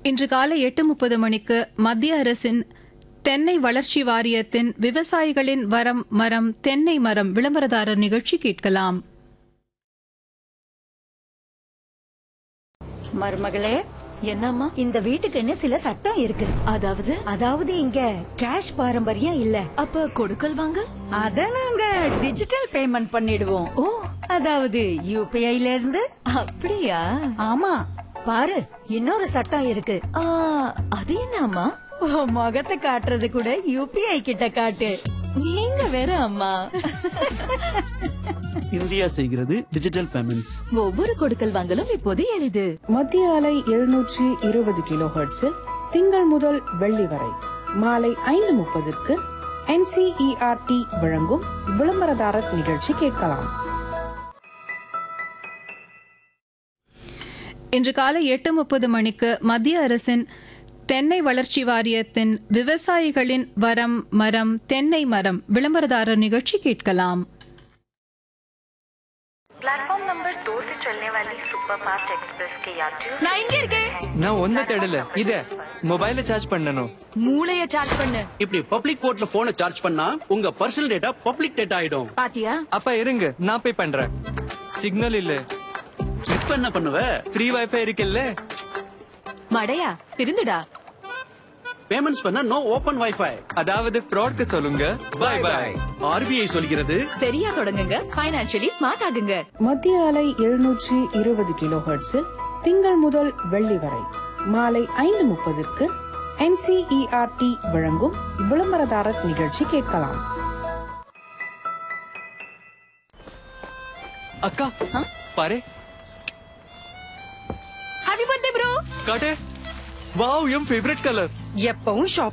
இன்று காலை எட்டு முப்பது மணிக்கு மத்திய அரசின் தென்னை வளர்ச்சி வாரியத்தின் விவசாயிகளின் வரம் மரம் தென்னை மரம் விளம்பரதாரர் நிகழ்ச்சி கேட்கலாம் மருமகளே என்னம்மா இந்த வீட்டுக்குன்னு சில சட்டம் இருக்கு அதாவது அதாவது இங்க கேஷ் பாரம்பரியம் இல்ல அப்ப கொடுக்கல் வாங்க அத நாங்க டிஜிட்டல் பேமெண்ட் பண்ணிடுவோம் ஓ அதாவது யூபிஐல இருந்து அப்படியா ஆமா பாரு இன்னொரு சட்டம் இருக்கு ஆ, அது என்னம்மா உன் முகத்தை காட்டுறது கூட யூபிஐ கிட்ட காட்டு நீங்க வேற அம்மா இந்தியா செய்கிறது டிஜிட்டல் பேமெண்ட்ஸ் ஒவ்வொரு கொடுக்கல் வாங்கலும் இப்போது எளிது மத்திய அலை எழுநூற்றி இருபது கிலோ ஹெர்ட்ஸில் திங்கள் முதல் வெள்ளி வரை மாலை ஐந்து முப்பதுக்கு என்சிஇஆர்டி வழங்கும் விளம்பரதாரர் நிகழ்ச்சி கேட்கலாம் இன்று காலை எட்டு முப்பது மணிக்கு மத்திய அரசின் தென்னை வளர்ச்சி வாரியத்தின் விவசாயிகளின் வரம் மரம் தென்னை மரம் விளம்பரதாரர் நிகழ்ச்சி கேட்கலாம் प्लेटफॉर्म नंबर दो से चलने वाली सुपरफास्ट एक्सप्रेस के यात्रियों நான் இங்க இருக்கேன் நான் ஒன்ன தேடல இத மொபைல சார்ஜ் பண்ணனும் மூளைய சார்ஜ் பண்ணு இப்படி பப்ளிக் போர்ட்ல போனை சார்ஜ் பண்ணா உங்க பர்சனல் டேட்டா பப்ளிக் டேட்டா ஆயிடும் பாத்தியா அப்ப இருங்க நான் போய் பண்றேன் சிக்னல் இல்ல இப்ப என்ன பண்ணுவ ஃப்ரீ வைஃபை இருக்குல்ல மடையா திருந்துடா பேமெண்ட்ஸ் பண்ண நோ ஓபன் வைஃபை அதாவது ஃப்ராட்க்கு சொல்லுங்க பை பை ஆர்பிஐ சொல்கிறது சரியா தொடங்குங்க பைனான்சியலி ஸ்மார்ட் ஆகுங்க மத்திய அலை எழுநூற்றி இருபது கிலோ ஹெர்ட்ஸில் திங்கள் முதல் வெள்ளி வரை மாலை ஐந்து முப்பதுக்கு என்சிஇஆர்டி வழங்கும் விளம்பரதாரர் நிகழ்ச்சி கேட்கலாம் அக்கா பாரு ஹாப்பி பர்த்டே ப்ரோ காட்டு வாவ் என் ஃபேவரட் கலர் எப்பவும் ஷாப்